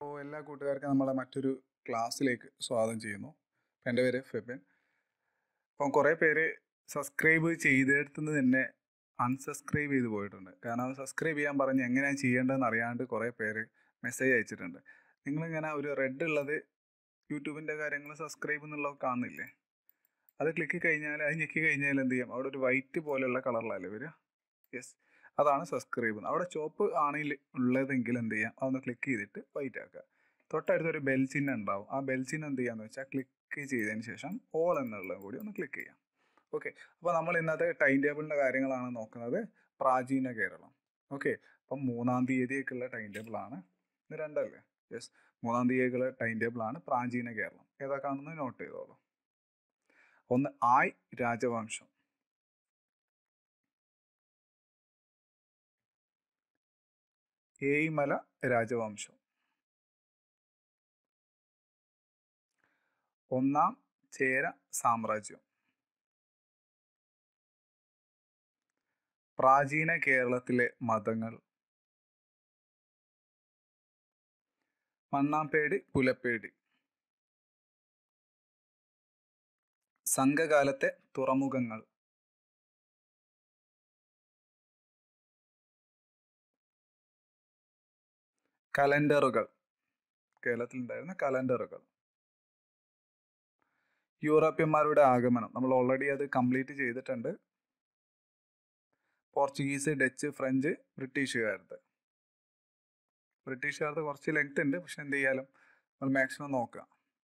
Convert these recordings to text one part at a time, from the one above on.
അപ്പോൾ എല്ലാ കൂട്ടുകാർക്കും നമ്മളെ മറ്റൊരു ക്ലാസ്സിലേക്ക് സ്വാഗതം ചെയ്യുന്നു അപ്പം എൻ്റെ പേര് ഫെബിൻ അപ്പം കുറേ പേര് സബ്സ്ക്രൈബ് ചെയ്തെടുത്തുനിന്ന് തന്നെ അൺസബ്സ്ക്രൈബ് ചെയ്ത് പോയിട്ടുണ്ട് കാരണം സബ്സ്ക്രൈബ് ചെയ്യാൻ പറഞ്ഞ് എങ്ങനെയാണ് ചെയ്യേണ്ടതെന്ന് അറിയാണ്ട് കുറേ പേര് മെസ്സേജ് അയച്ചിട്ടുണ്ട് നിങ്ങളിങ്ങനെ ഒരു റെഡ് ഉള്ളത് യൂട്യൂബിൻ്റെ കാര്യങ്ങൾ സബ്സ്ക്രൈബ് എന്നുള്ളത് കാണുന്നില്ലേ അത് ക്ലിക്ക് കഴിഞ്ഞാൽ അത് ഞെക്കി കഴിഞ്ഞാൽ എന്ത് ചെയ്യും അവിടെ ഒരു വൈറ്റ് പോലെയുള്ള കളറിലല്ലേ വരിക യെസ് അതാണ് സബ്സ്ക്രൈബ് അവിടെ ചോപ്പ് ആണെങ്കിൽ ഉള്ളതെങ്കിൽ എന്ത് ചെയ്യാം അതൊന്ന് ക്ലിക്ക് ചെയ്തിട്ട് വൈറ്റ് ആക്കുക തൊട്ടടുത്ത് ഒരു ബെൽ ചിഹ്നം ഉണ്ടാവും ആ ബെൽ ചിഹ്നം എന്ത് ചെയ്യാന്ന് വെച്ചാൽ ക്ലിക്ക് ചെയ്തതിന് ശേഷം ഓൾ എന്നുള്ളതും കൂടി ഒന്ന് ക്ലിക്ക് ചെയ്യാം ഓക്കെ അപ്പോൾ നമ്മൾ ഇന്നത്തെ ടൈം ടേബിളിൻ്റെ കാര്യങ്ങളാണ് നോക്കുന്നത് പ്രാചീന കേരളം ഓക്കെ അപ്പം മൂന്നാം തീയതിയൊക്കെയുള്ള ടൈം ടേബിളാണ് ഇന്ന് രണ്ടല്ലേ യെസ് മൂന്നാം തീയതിക്കുള്ള ടൈം ടേബിളാണ് പ്രാചീന കേരളം ഏതൊക്കെയാണെന്ന് നോട്ട് ചെയ്തോളൂ ഒന്ന് ആയ് രാജവംശം ഏയ്മല രാജവംശം ഒന്നാം ചേര സാമ്രാജ്യം പ്രാചീന കേരളത്തിലെ മതങ്ങൾ മണ്ണാമ്പേടി പുലപ്പേടി സംഘകാലത്തെ തുറമുഖങ്ങൾ കലണ്ടറുകൾ കേരളത്തിലുണ്ടായിരുന്ന കലണ്ടറുകൾ യൂറോപ്യന്മാരുടെ ആഗമനം നമ്മൾ ഓൾറെഡി അത് കംപ്ലീറ്റ് ചെയ്തിട്ടുണ്ട് പോർച്ചുഗീസ് ഡച്ച് ഫ്രഞ്ച് ബ്രിട്ടീഷുകാരത് ബ്രിട്ടീഷുകാർക്ക് കുറച്ച് ലെങ്ത് ഉണ്ട് പക്ഷെ എന്ത് ചെയ്യാലും നമ്മൾ മാക്സിമം നോക്കുക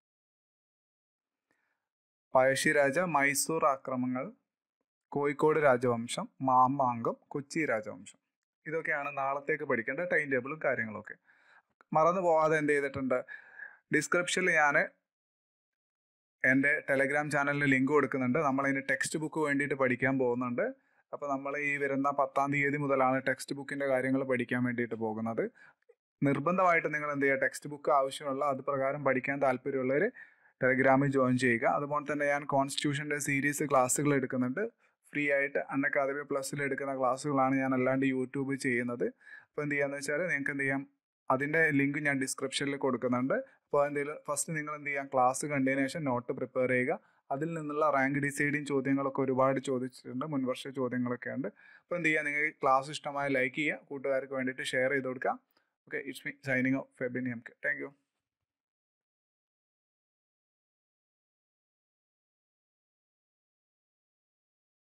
പഴശ്ശിരാജ മൈസൂർ ആക്രമങ്ങൾ കോഴിക്കോട് രാജവംശം മാമാങ്കം കൊച്ചി രാജവംശം ഇതൊക്കെയാണ് നാളത്തേക്ക് പഠിക്കേണ്ട ടൈം ടേബിളും കാര്യങ്ങളൊക്കെ മറന്നു പോവാതെ എന്ത് ചെയ്തിട്ടുണ്ട് ഡിസ്ക്രിപ്ഷനിൽ ഞാൻ എൻ്റെ ടെലഗ്രാം ചാനലിന് ലിങ്ക് കൊടുക്കുന്നുണ്ട് നമ്മളതിന് ടെക്സ്റ്റ് ബുക്ക് വേണ്ടിയിട്ട് പഠിക്കാൻ പോകുന്നുണ്ട് അപ്പോൾ നമ്മൾ ഈ വരുന്ന പത്താം തീയതി മുതലാണ് ടെക്സ്റ്റ് ബുക്കിൻ്റെ കാര്യങ്ങൾ പഠിക്കാൻ വേണ്ടിയിട്ട് പോകുന്നത് നിർബന്ധമായിട്ട് നിങ്ങൾ എന്ത് ചെയ്യുക ടെക്സ്റ്റ് ബുക്ക് ആവശ്യമുള്ള അത് പ്രകാരം പഠിക്കാൻ താല്പര്യമുള്ളവർ ടെലഗ്രാമിൽ ജോയിൻ ചെയ്യുക അതുപോലെ തന്നെ ഞാൻ കോൺസ്റ്റിറ്റ്യൂഷൻ്റെ സീരീസ് ക്ലാസ്സുകൾ എടുക്കുന്നുണ്ട് ഫ്രീ ആയിട്ട് അൺ അക്കാദമി പ്ലസ്സിൽ എടുക്കുന്ന ക്ലാസ്സുകളാണ് ഞാൻ അല്ലാണ്ട് യൂട്യൂബ് ചെയ്യുന്നത് അപ്പോൾ എന്ത് ചെയ്യാന്ന് വെച്ചാൽ നിങ്ങൾക്ക് എന്ത് ചെയ്യാം അതിൻ്റെ ലിങ്ക് ഞാൻ ഡിസ്ക്രിപ്ഷനിൽ കൊടുക്കുന്നുണ്ട് അപ്പോൾ എന്തെങ്കിലും ഫസ്റ്റ് നിങ്ങൾ എന്ത് ചെയ്യാം ക്ലാസ് കണ്ടതിന് ശേഷം നോട്ട് പ്രിപ്പയർ ചെയ്യുക അതിൽ നിന്നുള്ള റാങ്ക് ഡിസൈഡിങ് ചോദ്യങ്ങളൊക്കെ ഒരുപാട് ചോദിച്ചിട്ടുണ്ട് മുൻവർഷ ചോദ്യങ്ങളൊക്കെ ഉണ്ട് അപ്പോൾ എന്ത് ചെയ്യുക നിങ്ങൾക്ക് ക്ലാസ് ഇഷ്ടമായ ലൈക്ക് ചെയ്യുക കൂട്ടുകാർക്ക് വേണ്ടിയിട്ട് ഷെയർ ചെയ്ത് കൊടുക്കുക okay it's me signing off Febini M K thank U